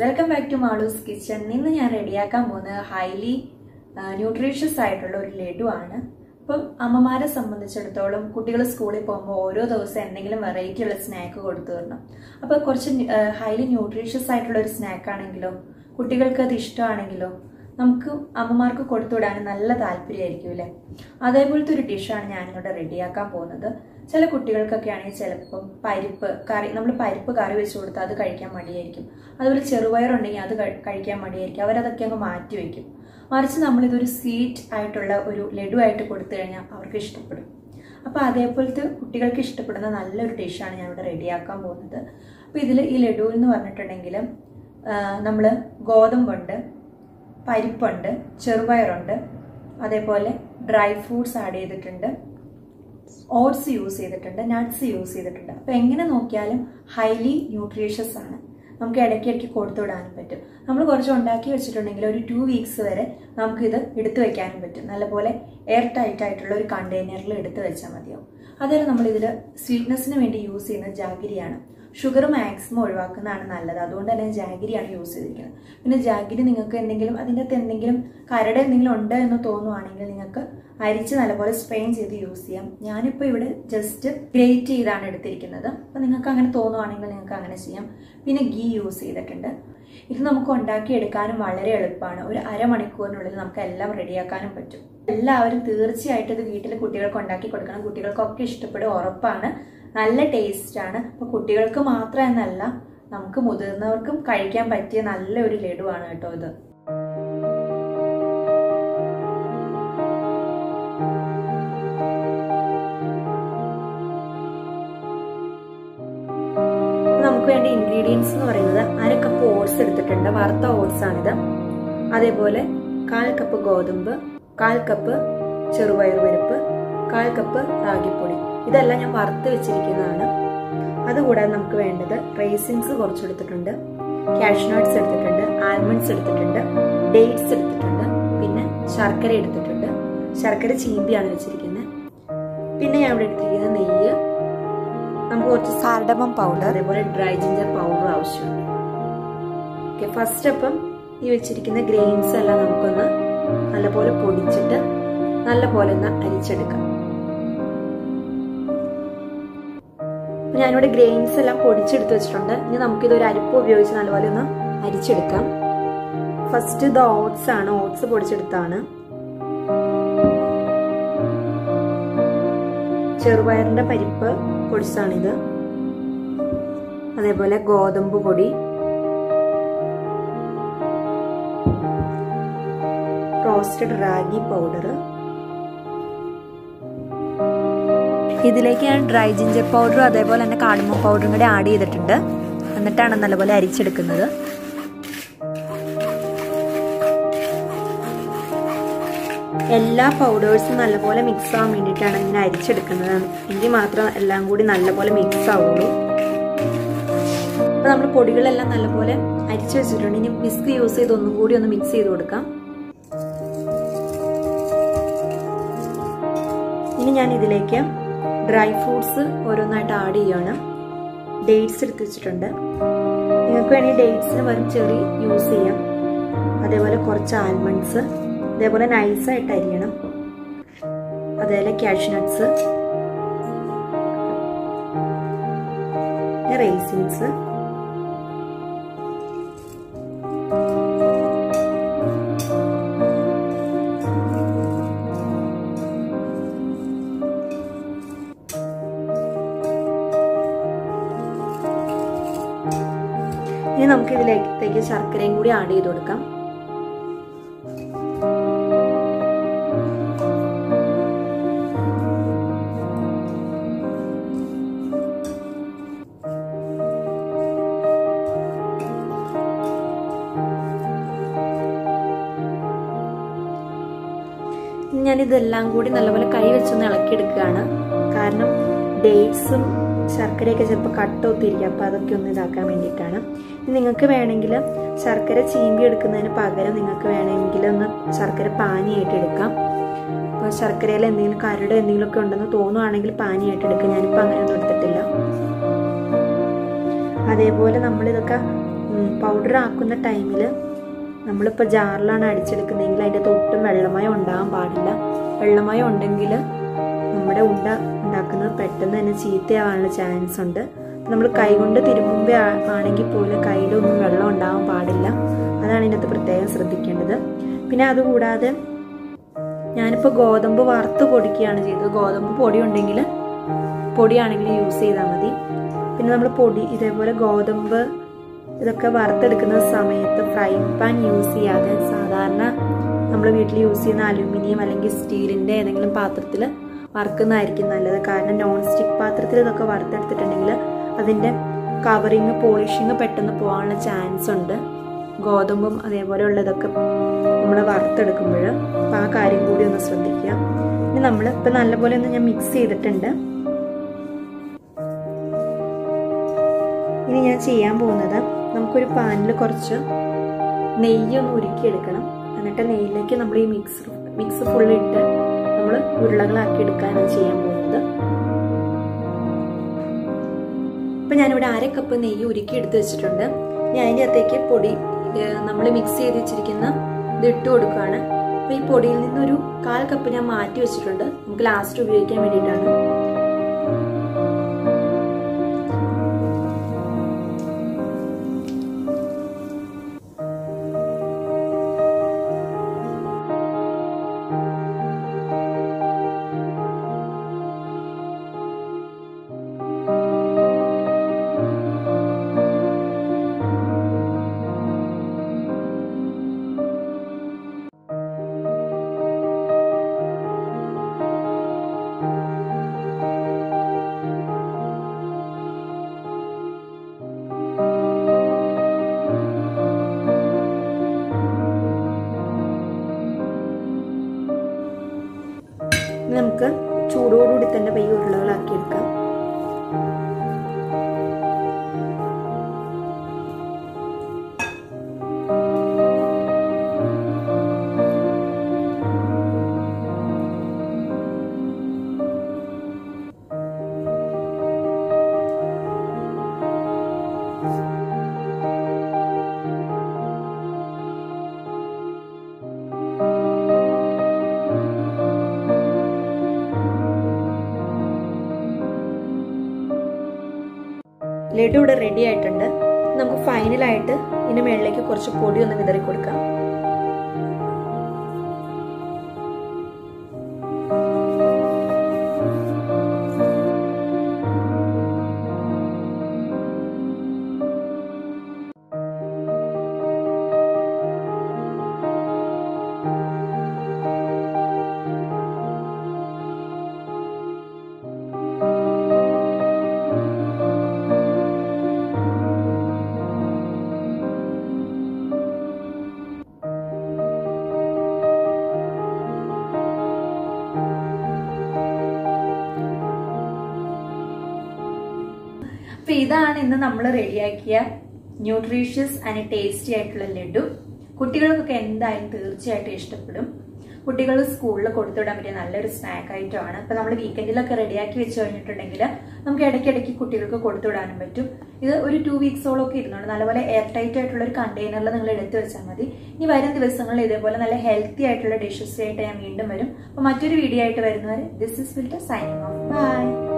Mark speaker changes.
Speaker 1: welcome back to Malu's kitchen ഇന്ന് ഞാൻ റെഡിയാക്കാൻ പോകുന്നത് ഹൈലി ന്യൂട്രീഷ്യസ് ആയിട്ടുള്ള ഒരു ലഡു ആണ് അപ്പം അമ്മമാരെ സംബന്ധിച്ചിടത്തോളം കുട്ടികൾ സ്കൂളിൽ പോകുമ്പോൾ ഓരോ ദിവസം എന്തെങ്കിലും വെറൈറ്റി ഉള്ള സ്നാക്ക് കൊടുത്തു തരണം അപ്പോൾ കുറച്ച് ഹൈലി ന്യൂട്രീഷ്യസ് ആയിട്ടുള്ള ഒരു സ്നാക്ക് ആണെങ്കിലോ കുട്ടികൾക്ക് അത് ഇഷ്ടമാണെങ്കിലോ നമുക്ക് അമ്മമാർക്ക് കൊടുത്തുവിടാൻ നല്ല താല്പര്യമായിരിക്കും അല്ലേ അതേപോലത്തെ ഒരു ഡിഷാണ് ഞാനിവിടെ റെഡിയാക്കാൻ പോകുന്നത് ചില കുട്ടികൾക്കൊക്കെ ആണെങ്കിൽ ചിലപ്പം പരിപ്പ് കറി നമ്മൾ പരിപ്പ് കറി വെച്ച് കൊടുത്താൽ അത് കഴിക്കാൻ മടിയായിരിക്കും അതുപോലെ ചെറുപയറുണ്ടെങ്കിൽ അത് കഴി- കഴിക്കാൻ മടിയായിരിക്കും അവരതൊക്കെ അങ്ങ് മാറ്റി വയ്ക്കും മറിച്ച് നമ്മളിതൊരു സ്വീറ്റ് ആയിട്ടുള്ള ഒരു ലഡു ആയിട്ട് കൊടുത്തു കഴിഞ്ഞാൽ അവർക്ക് ഇഷ്ടപ്പെടും അപ്പോൾ അതേപോലത്തെ കുട്ടികൾക്ക് ഇഷ്ടപ്പെടുന്ന നല്ലൊരു ഡിഷാണ് ഞാൻ ഇവിടെ റെഡിയാക്കാൻ പോകുന്നത് അപ്പോൾ ഇതിൽ ഈ ലഡു എന്ന് പറഞ്ഞിട്ടുണ്ടെങ്കിൽ നമ്മൾ ഗോതമ്പുണ്ട് പരിപ്പുണ്ട് ചെറുപയറുണ്ട് അതേപോലെ ഡ്രൈ ഫ്രൂട്ട്സ് ആഡ് ചെയ്തിട്ടുണ്ട് ഓട്സ് യൂസ് ചെയ്തിട്ടുണ്ട് നട്ട്സ് യൂസ് ചെയ്തിട്ടുണ്ട് അപ്പോൾ എങ്ങനെ നോക്കിയാലും ഹൈലി ന്യൂട്രീഷ്യസ് ആണ് നമുക്ക് ഇടയ്ക്ക് ഇടയ്ക്ക് കൊടുത്തുവിടാനും പറ്റും നമ്മൾ കുറച്ച് ഉണ്ടാക്കി വെച്ചിട്ടുണ്ടെങ്കിൽ ഒരു ടു വീക്സ് വരെ നമുക്കിത് എടുത്തു വെക്കാനും പറ്റും നല്ലപോലെ എയർ ടൈറ്റ് ആയിട്ടുള്ള ഒരു കണ്ടെയ്നറിൽ എടുത്ത് വെച്ചാൽ മതിയാവും അതേപോലെ നമ്മളിതിൽ സ്വീറ്റ്നെസ്സിന് വേണ്ടി യൂസ് ചെയ്യുന്നത് ജാഗിരിയാണ് ഷുഗർ മാക്സിമം ഒഴിവാക്കുന്നതാണ് നല്ലത് അതുകൊണ്ട് തന്നെ ജാഗിരിയാണ് യൂസ് ചെയ്തിരിക്കുന്നത് പിന്നെ ജാഗിരി നിങ്ങൾക്ക് എന്തെങ്കിലും അതിൻ്റെ അകത്ത് എന്തെങ്കിലും കരട് എന്തെങ്കിലും ഉണ്ട് എന്ന് തോന്നുവാണെങ്കിൽ നിങ്ങൾക്ക് അരിച്ച് നല്ലപോലെ സ്ട്രെയിൻ ചെയ്ത് യൂസ് ചെയ്യാം ഞാനിപ്പോൾ ഇവിടെ ജസ്റ്റ് ഗ്രേറ്റ് ചെയ്താണ് എടുത്തിരിക്കുന്നത് അപ്പോൾ നിങ്ങൾക്ക് അങ്ങനെ തോന്നുവാണെങ്കിൽ നിങ്ങൾക്ക് അങ്ങനെ ചെയ്യാം പിന്നെ ഗീ യൂസ് ചെയ്തിട്ടുണ്ട് ഇത് നമുക്ക് ഉണ്ടാക്കിയെടുക്കാനും വളരെ എളുപ്പമാണ് ഒരു അരമണിക്കൂറിനുള്ളിൽ നമുക്ക് എല്ലാം റെഡിയാക്കാനും പറ്റും എല്ലാവരും തീർച്ചയായിട്ടും ഇത് വീട്ടിൽ കുട്ടികൾക്ക് ഉണ്ടാക്കി കൊടുക്കണം കുട്ടികൾക്കൊക്കെ ഇഷ്ടപ്പെടും ഉറപ്പാണ് നല്ല ടേസ്റ്റ് ആണ് അപ്പോൾ കുട്ടികൾക്ക് മാത്രം എന്നല്ല നമുക്ക് മുതിർന്നവർക്കും കഴിക്കാൻ പറ്റിയ നല്ലൊരു ലഡുവാണ് കേട്ടോ ഇത് നമുക്ക് വേണ്ട ഇൻഗ്രീഡിയൻസ് എന്ന് പറയുന്നത് അര കപ്പ് ഓട്സ് എടുത്തിട്ടുണ്ട് വറുത്ത ഓട്സ് ആണിത് അതേപോലെ കാൽ കപ്പ് ഗോതമ്പ് കാൽ കപ്പ് ചെറുപയർ പരിപ്പ് കാൽ കപ്പ് റാഗിപ്പൊടി ഇതെല്ലാം ഞാൻ വറുത്ത് വെച്ചിരിക്കുന്നതാണ് അതുകൂടാതെ നമുക്ക് വേണ്ടത് റേസിൻസ് കുറച്ചെടുത്തിട്ടുണ്ട് കാഷ്നട്ട്സ് എടുത്തിട്ടുണ്ട് ആൽമണ്ട്സ് എടുത്തിട്ടുണ്ട് ഡേറ്റ്സ് എടുത്തിട്ടുണ്ട് പിന്നെ ശർക്കര എടുത്തിട്ടുണ്ട് ശർക്കര ചീന്തിയാണ് വെച്ചിരിക്കുന്നത് പിന്നെ ഞാൻ ഇവിടെ എടുത്തിരിക്കുന്നത് നെയ്യ് നമുക്ക് കുറച്ച് സാർഡമം പൗഡർ അതേപോലെ ഡ്രൈ ജിഞ്ചർ പൗഡർ ആവശ്യമുണ്ട് ഓക്കെ ഫസ്റ്റ് അപ്പം ഈ വെച്ചിരിക്കുന്ന ഗ്രെയിൻസ് എല്ലാം നമുക്കൊന്ന് നല്ലപോലെ പൊടിച്ചിട്ട് നല്ലപോലെ ഒന്ന് അരിച്ചെടുക്കാം അപ്പൊ ഞാനിവിടെ ഗ്രെയിൻസ് എല്ലാം പൊടിച്ചെടുത്ത് വെച്ചിട്ടുണ്ട് ഇനി നമുക്കിത് ഒരു അരിപ്പ് ഉപയോഗിച്ച് നല്ലപോലെ ഒന്ന് അരിച്ചെടുക്കാം ഫസ്റ്റ് ഇത് ഓട്സ് ആണ് ഓട്സ് പൊടിച്ചെടുത്താണ് ചെറുപയറിന്റെ പരിപ്പ് പൊടിച്ചതാണിത് അതേപോലെ ഗോതമ്പ് പൊടി റോസ്റ്റഡ് റാഗി പൗഡർ ഇതിലേക്ക് ഞാൻ ഡ്രൈ ജിഞ്ചർ പൗഡറും അതേപോലെ തന്നെ കാടുമ്പ പൗഡറും കൂടി ആഡ് ചെയ്തിട്ടുണ്ട് എന്നിട്ടാണ് നല്ലപോലെ അരിച്ചെടുക്കുന്നത് എല്ലാ പൗഡേഴ്സും നല്ലപോലെ മിക്സ് ആവാൻ വേണ്ടിയിട്ടാണ് ഇങ്ങനെ അരിച്ചെടുക്കുന്നത് എങ്കിൽ മാത്രം എല്ലാം കൂടി നല്ലപോലെ മിക്സ് ആവുള്ളൂ അപ്പോൾ നമ്മൾ പൊടികളെല്ലാം നല്ലപോലെ അരിച്ചു വെച്ചിട്ടുണ്ട് ഇനി വിസ്ക് യൂസ് ചെയ്ത് ഒന്നും കൂടി ഒന്ന് മിക്സ് ചെയ്ത് കൊടുക്കാം ഇനി ഞാൻ ഇതിലേക്ക് ഡ്രൈ ഫ്രൂട്ട്സ് ഓരോന്നായിട്ട് ആഡ് ചെയ്യാണ് ഡേറ്റ്സ് എടുത്ത് വെച്ചിട്ടുണ്ട് നിങ്ങൾക്ക് വേണമെങ്കിൽ ഡേറ്റ്സിന് വെറും ചെറി യൂസ് ചെയ്യാം അതേപോലെ കുറച്ച് ആൽമണ്ട്സ് അതേപോലെ നൈസായിട്ട് അരിയണം അതേപോലെ കാഷ്നട്ട്സ് റേസിൻസ് ഇനി നമുക്ക് ഇതിലേക്ക് ശർക്കരയും കൂടി ആഡ് ചെയ്ത് കൊടുക്കാം ഞാനിതെല്ലാം കൂടി നല്ലപോലെ കൈ വെച്ചൊന്ന് ഇളക്കിയെടുക്കുകയാണ് കാരണം ഡേറ്റ്സും ശർക്കരയൊക്കെ ചിലപ്പോൾ കട്ടൊത്തിരിക്കും അപ്പോൾ അതൊക്കെ ഒന്ന് ഇതാക്കാൻ വേണ്ടിയിട്ടാണ് ഇനി നിങ്ങൾക്ക് വേണമെങ്കിൽ ശർക്കര ചീമ്പി എടുക്കുന്നതിന് പകരം നിങ്ങൾക്ക് വേണമെങ്കിൽ ഒന്ന് ശർക്കര പാനിയായിട്ട് എടുക്കാം അപ്പോൾ ശർക്കരയിൽ എന്തെങ്കിലും കരട് എന്തെങ്കിലുമൊക്കെ ഉണ്ടെന്ന് തോന്നുവാണെങ്കിൽ പാനിയായിട്ട് എടുക്കുക ഞാനിപ്പോൾ അങ്ങനെയൊന്നും എടുത്തിട്ടില്ല അതേപോലെ നമ്മളിതൊക്കെ പൗഡർ ആക്കുന്ന ടൈമിൽ നമ്മളിപ്പോൾ ജാറിലാണ് അടിച്ചെടുക്കുന്നതെങ്കിൽ അതിൻ്റെ തൊട്ടും വെള്ളമയം ഉണ്ടാകാൻ പാടില്ല വെള്ളമയം ഉണ്ടെങ്കിൽ നമ്മുടെ ഉണ്ട ഉണ്ടാക്കുന്നത് പെട്ടെന്ന് തന്നെ ചീത്തയാവാനുള്ള ചാൻസ് ഉണ്ട് നമ്മൾ കൈകൊണ്ട് തിരുമുമ്പേ ആണെങ്കിൽ പോലും കയ്യിലൊന്നും വെള്ളം ഉണ്ടാകാൻ പാടില്ല അതാണ് ഇതിനകത്ത് പ്രത്യേകം ശ്രദ്ധിക്കേണ്ടത് പിന്നെ അതുകൂടാതെ ഞാനിപ്പോൾ ഗോതമ്പ് വറുത്ത് പൊടിക്കുകയാണ് ചെയ്തത് ഗോതമ്പ് പൊടി ഉണ്ടെങ്കിൽ പൊടിയാണെങ്കിൽ യൂസ് ചെയ്താൽ മതി പിന്നെ നമ്മൾ പൊടി ഇതേപോലെ ഗോതമ്പ് ഇതൊക്കെ വറുത്തെടുക്കുന്ന സമയത്ത് ഫ്രൈ പാൻ യൂസ് ചെയ്യാതെ സാധാരണ നമ്മൾ വീട്ടിൽ യൂസ് ചെയ്യുന്ന അലുമിനിയം അല്ലെങ്കിൽ സ്റ്റീലിൻ്റെ ഏതെങ്കിലും പാത്രത്തിൽ വറുക്കുന്നതായിരിക്കും നല്ലത് കാരണം നോൺ സ്റ്റിക്ക് പാത്രത്തിൽ ഇതൊക്കെ വറുത്തെടുത്തിട്ടുണ്ടെങ്കിൽ അതിൻ്റെ കവറിങ് പോളിഷിങ് പെട്ടെന്ന് പോകാനുള്ള ചാൻസ് ഉണ്ട് ഗോതമ്പും അതേപോലെയുള്ളതൊക്കെ നമ്മൾ വറുത്തെടുക്കുമ്പോൾ അപ്പോൾ ആ കാര്യം കൂടി ഒന്ന് ശ്രദ്ധിക്കുക ഇനി നമ്മൾ ഇപ്പം നല്ലപോലെ ഒന്ന് ഞാൻ മിക്സ് ചെയ്തിട്ടുണ്ട് ഇനി ഞാൻ ചെയ്യാൻ പോകുന്നത് നമുക്കൊരു പാനിൽ കുറച്ച് നെയ്യ് ഒന്ന് ഉരുക്കിയെടുക്കണം എന്നിട്ട് നെയ്യിലേക്ക് നമ്മൾ ഈ മിക്സ് മിക്സ് ഫുള്ള് ഇട്ട് നമ്മൾ ഉരുളകളാക്കി എടുക്കാനാണ് ചെയ്യാൻ പോകുന്നത് ഇപ്പം ഞാനിവിടെ അര കപ്പ് നെയ്യ് ഉരുക്കി എടുത്ത് വെച്ചിട്ടുണ്ട് ഞാൻ അതിൻ്റെ അകത്തേക്ക് പൊടി നമ്മൾ മിക്സ് ചെയ്ത് വെച്ചിരിക്കുന്ന ഇത് ഇട്ട് കൊടുക്കുകയാണ് അപ്പോൾ ഈ പൊടിയിൽ നിന്നൊരു കാൽ കപ്പ് ഞാൻ മാറ്റി വെച്ചിട്ടുണ്ട് നമുക്ക് ലാസ്റ്റ് ഉപയോഗിക്കാൻ വേണ്ടിയിട്ടാണ് നമുക്ക് ചൂടോടുകൂടി തന്നെ പയ്യ ഉരുളകളാക്കി എടുക്കാം ലഡു ഇവിടെ റെഡി ആയിട്ടുണ്ട് നമുക്ക് ഫൈനലായിട്ട് ഇതിന്റെ മേളിലേക്ക് കുറച്ച് പൊടി ഒന്ന് വിതറി കൊടുക്കാം അപ്പൊ ഇതാണ് ഇന്ന് നമ്മൾ റെഡിയാക്കിയ ന്യൂട്രീഷ്യസ് ആൻഡ് ടേസ്റ്റി ആയിട്ടുള്ള ലഡു കുട്ടികൾക്കൊക്കെ എന്തായാലും തീർച്ചയായിട്ടും ഇഷ്ടപ്പെടും കുട്ടികൾ സ്കൂളിൽ കൊടുത്തുവിടാൻ പറ്റിയ നല്ലൊരു സ്നാക്ക് ഐറ്റമാണ് ഇപ്പൊ നമ്മൾ വീക്കെൻഡിലൊക്കെ റെഡിയാക്കി വെച്ച് കഴിഞ്ഞിട്ടുണ്ടെങ്കിൽ നമുക്ക് ഇടയ്ക്കിടയ്ക്ക് കുട്ടികൾക്ക് കൊടുത്തുവിടാനും പറ്റും ഇത് ഒരു ടു വീക്സോളം ഒക്കെ ഇരുന്നുണ്ട് നല്ലപോലെ എയർ ടൈറ്റ് ആയിട്ടുള്ള ഒരു കണ്ടെയ്നറിൽ നിങ്ങൾ എടുത്തു വെച്ചാൽ മതി ഇനി വരും ദിവസങ്ങളിൽ ഇതേപോലെ നല്ല ഹെൽത്തി ആയിട്ടുള്ള ഡിഷസ് ആയിട്ട് ഞാൻ വീണ്ടും വരും അപ്പൊ മറ്റൊരു വീഡിയോ ആയിട്ട് വരുന്നവരെ this is filter signing off by